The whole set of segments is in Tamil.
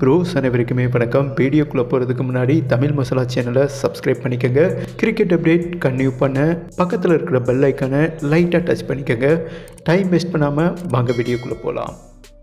ப்ரோஸ் அனைவருக்குமே வணக்கம் வீடியோக்குள்ளே போகிறதுக்கு முன்னாடி தமிழ் மசாலா சேனலை சப்ஸ்கிரைப் பண்ணிக்கோங்க கிரிக்கெட் அப்டேட் கன்டினியூ பண்ண பக்கத்தில் இருக்கிற பெல் ஐக்கானை லைட்டாக டச் பண்ணிக்கோங்க டைம் வேஸ்ட் பண்ணாமல் வாங்க வீடியோக்குள்ளே போகலாம்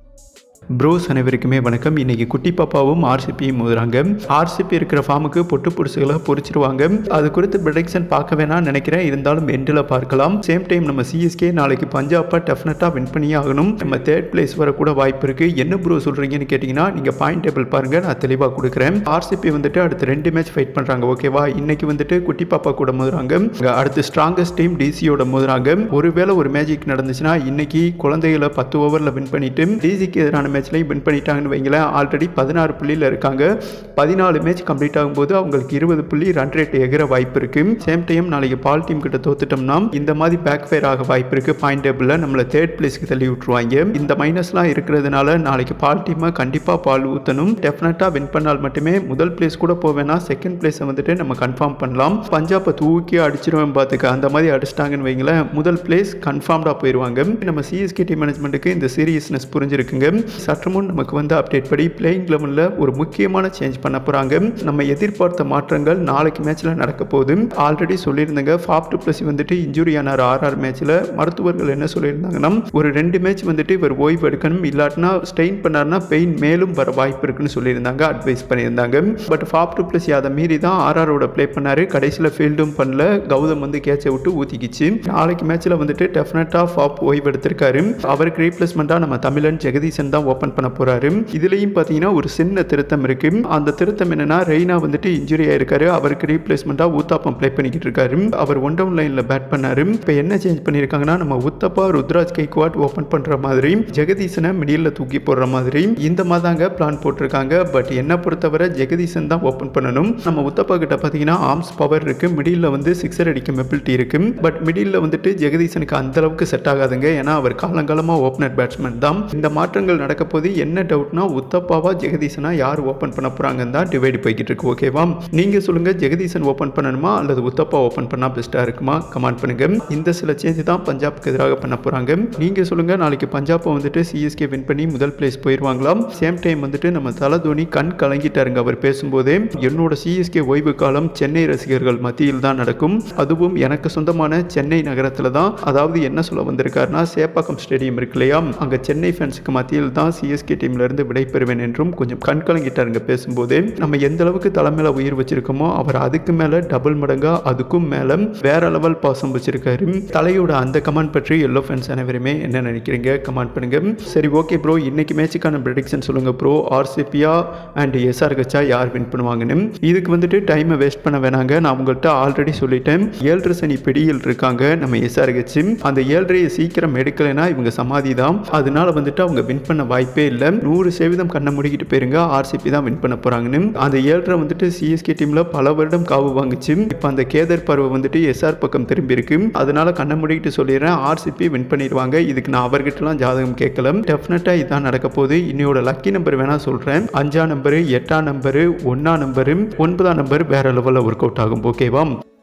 ப்ரோஸ் அனைவருக்குமே வணக்கம் இன்னைக்கு குட்டி பாப்பாவும் ஆர்சிபியும் மோதுறாங்க ஆர்சிபி இருக்கிற ஃபார்முக்கு பொட்டு பொடிசுகளை பொறிச்சிருவாங்க அது குறித்து ப்ரொடக்ஷன் பார்க்க வேணாம்னு நினைக்கிறேன் இருந்தாலும் எண்டில் பார்க்கலாம் சேம் டைம் நம்ம சிஎஸ்கே நாளைக்கு பஞ்சாப்பை டெஃபினட்டாக வின் பண்ணியே ஆகணும் நம்ம தேர்ட் பிளேஸ் வரக்கூட வாய்ப்பு இருக்குது என்ன ப்ரோ சொல்கிறீங்கன்னு கேட்டிங்கன்னா நீங்கள் பாயிண்ட் டேபிள் பாருங்கள் நான் தெளிவாக கொடுக்குறேன் ஆர்சிபி வந்துட்டு அடுத்து ரெண்டு மேட்ச் ஃபைட் பண்ணுறாங்க ஓகேவா இன்னைக்கு வந்துட்டு குட்டி பாப்பா கூட மோதுறாங்க இங்க அடுத்து ஸ்ட்ராங்கஸ்ட் டீம் டிசியோட மோதுறாங்க ஒருவேளை ஒரு மேஜிக் நடந்துச்சுன்னா இன்னைக்கு குழந்தைகளை பத்து ஓவரில் வின் பண்ணிட்டு டிசிக்கு எதிரான மேட்ச்லையும் வின் பண்ணிட்டாங்கன்னு வைங்களேன் ஆல்ரெடி பதினாறு புள்ளியில் இருக்காங்க பதினாலு மேட்ச் கம்ப்ளீட் ஆகும்போது அவங்களுக்கு இருபது புள்ளி ரன் ரேட் எகிற வாய்ப்பு இருக்கு சேம் டைம் நாளைக்கு பால் டீம் கிட்ட தோத்துட்டோம்னா இந்த மாதிரி பேக் ஃபயர் ஆக வாய்ப்பு இருக்கு பாயிண்ட் டேபிளில் நம்மளை தேர்ட் பிளேஸ்க்கு தள்ளி விட்டுருவாங்க இந்த மைனஸ்லாம் இருக்கிறதுனால நாளைக்கு பால் டீமை கண்டிப்பாக பால் ஊற்றணும் டெஃபினட்டாக வின் பண்ணால் மட்டுமே முதல் பிளேஸ் கூட போவேன்னா செகண்ட் பிளேஸை வந்துட்டு நம்ம கன்ஃபார்ம் பண்ணலாம் பஞ்சாப்பை தூக்கி அடிச்சிருவேன் பார்த்துக்க அந்த மாதிரி அடிச்சிட்டாங்கன்னு வைங்களேன் முதல் பிளேஸ் கன்ஃபார்ம்டாக போயிடுவாங்க நம்ம சிஎஸ்கே டீம் மேனேஜ்மெண்ட்டுக்கு இந்த சீரியஸ்னஸ் புரிஞ்சிருக்குங்க சற்று முன் நமக்கு வந்து அப்டேட் படி பிளேயிங் லெவனில் ஒரு முக்கியமான சேஞ்ச் பண்ண போகிறாங்க நம்ம எதிர்பார்த்த மாற்றங்கள் நாளைக்கு மேட்ச்சில் நடக்க போகுது ஆல்ரெடி சொல்லியிருந்தாங்க ஃபாப் டு ப்ளஸ் வந்துட்டு இன்ஜுரி ஆனார் ஆர்ஆர் மேட்ச்சில் மருத்துவர்கள் என்ன சொல்லியிருந்தாங்கன்னா ஒரு ரெண்டு மேட்ச் வந்துட்டு இவர் ஓய்வு எடுக்கணும் இல்லாட்டினா ஸ்டெயின் பண்ணார்னா பெயின் மேலும் வர வாய்ப்பு இருக்குன்னு சொல்லியிருந்தாங்க அட்வைஸ் பண்ணியிருந்தாங்க பட் ஃபாப் டு ப்ளஸ் அதை மீறி தான் ஆர்ஆரோட ப்ளே பண்ணார் கடைசியில் ஃபீல்டும் பண்ணல கௌதம் வந்து கேட்சை விட்டு ஊற்றிக்கிச்சு நாளைக்கு மேட்ச்சில் வந்துட்டு டெஃபினட்டாக ஃபாப் ஓய்வு எடுத்திருக்காரு அவருக்கு ரீப்ளேஸ்மெண்ட்டாக நம்ம தமிழன் ஜெகதீசன் தான் ஓப்பன் பண்ண போறாரு இதுலயும் பார்த்தீங்கன்னா ஒரு சின்ன திருத்தம் இருக்கு அந்த திருத்தம் என்னன்னா ரெய்னா வந்துட்டு இன்ஜுரி ஆயிருக்காரு அவருக்கு ரீப்ளேஸ்மெண்ட்டா ஊத்தாப்பம் ப்ளே பண்ணிக்கிட்டு இருக்காரு அவர் ஒன் டவுன் லைன்ல பேட் பண்ணாரு இப்போ என்ன சேஞ்ச் பண்ணியிருக்காங்கன்னா நம்ம உத்தப்பா ருத்ராஜ் கைக்வாட் ஓப்பன் பண்ற மாதிரி ஜெகதீசனை மிடியில் தூக்கி போடுற மாதிரி இந்த மாதிரி தாங்க பிளான் போட்டிருக்காங்க பட் என்ன பொறுத்தவரை ஜெகதீசன் தான் ஓப்பன் பண்ணணும் நம்ம உத்தப்பா கிட்ட பார்த்தீங்கன்னா ஆர்ம்ஸ் பவர் இருக்கு மிடில் வந்து சிக்ஸர் அடிக்கும் எபிலிட்டி இருக்கு பட் மிடில் வந்துட்டு ஜெகதீசனுக்கு அந்த அளவுக்கு செட் ஆகாதுங்க ஏன்னா அவர் காலங்காலமாக ஓப்பனர் பேட்ஸ்மேன் தான் இந்த மாற்றங்கள் நடக்க போது என்ன டவுட்னா உத்தப்பாவா ஜெகதீசனா யார் ஓப்பன் பண்ண போறாங்கன்னு தான் டிவைட் போய்கிட்டு இருக்கு ஓகேவா நீங்க சொல்லுங்க ஜெகதீசன் ஓப்பன் பண்ணணுமா அல்லது உத்தப்பா ஓப்பன் பண்ணா பெஸ்டா இருக்குமா கமெண்ட் பண்ணுங்க இந்த சில சேஞ்ச் தான் பஞ்சாப்க்கு எதிராக பண்ண போறாங்க நீங்க சொல்லுங்க நாளைக்கு பஞ்சாப்பை வந்துட்டு சிஎஸ்கே வின் பண்ணி முதல் பிளேஸ் போயிடுவாங்களாம் சேம் டைம் வந்துட்டு நம்ம தல தோனி கண் கலங்கிட்டாருங்க அவர் பேசும்போதே என்னோட சிஎஸ்கே ஓய்வு காலம் சென்னை ரசிகர்கள் மத்தியில் தான் நடக்கும் அதுவும் எனக்கு சொந்தமான சென்னை நகரத்தில் தான் அதாவது என்ன சொல்ல வந்திருக்காருன்னா சேப்பாக்கம் ஸ்டேடியம் இருக்கு இல்லையா அங்கே சென்னை ஃபேன்ஸுக்கு மத்தியில் தான் சிஎஸ்கே டீம்ல இருந்து விடைபெறுவேன் என்றும் கொஞ்சம் கண் கலங்கிட்டாருங்க பேசும்போதே நம்ம எந்த அளவுக்கு தலைமையில உயிர் வச்சிருக்கோமோ அவர் அதுக்கு மேல டபுள் மடங்கா அதுக்கும் மேல வேற லெவல் பாசம் வச்சிருக்காரு தலையோட அந்த கமெண்ட் பற்றி எல்லோ ஃபேன்ஸ் அனைவருமே என்ன நினைக்கிறீங்க கமெண்ட் பண்ணுங்க சரி ஓகே ப்ரோ இன்னைக்கு மேட்சுக்கான ப்ரெடிக்ஷன் சொல்லுங்க ப்ரோ ஆர்சிபியா அண்ட் எஸ்ஆர் கச்சா யார் வின் பண்ணுவாங்கன்னு இதுக்கு வந்துட்டு டைமை வேஸ்ட் பண்ண வேணாங்க நான் உங்கள்கிட்ட ஆல்ரெடி சொல்லிட்டேன் ஏழரை சனி பிடியில் இருக்காங்க நம்ம எஸ்ஆர் கட்சி அந்த ஏழரையை சீக்கிரம் எடுக்கலைன்னா இவங்க சமாதி தான் அதனால வந்துட்டு அவங்க வின் பண்ண வாய்ப்பே இல்லை நூறு சதவீதம் கண்ணை முடிக்கிட்டு போயிருங்க ஆர்சிபி தான் வின் பண்ண போறாங்கன்னு அந்த ஏழரை வந்துட்டு சிஎஸ்கே டீம்ல பல வருடம் காவு வாங்குச்சு இப்போ அந்த கேதர் பருவம் வந்துட்டு எஸ்ஆர் பக்கம் திரும்பி இருக்கு அதனால கண்ணை முடிக்கிட்டு சொல்லிடுறேன் ஆர்சிபி வின் பண்ணிடுவாங்க இதுக்கு நான் அவர்கிட்டலாம் ஜாதகம் கேட்கல டெஃபினட்டா இதான் நடக்க போகுது இன்னையோட லக்கி நம்பர் வேணா சொல்றேன் அஞ்சாம் நம்பரு எட்டாம் நம்பரு ஒன்னாம் நம்பரு ஒன்பதாம் நம்பர் வேற லெவலில் ஒர்க் அவுட் ஆகும் ஓகேவா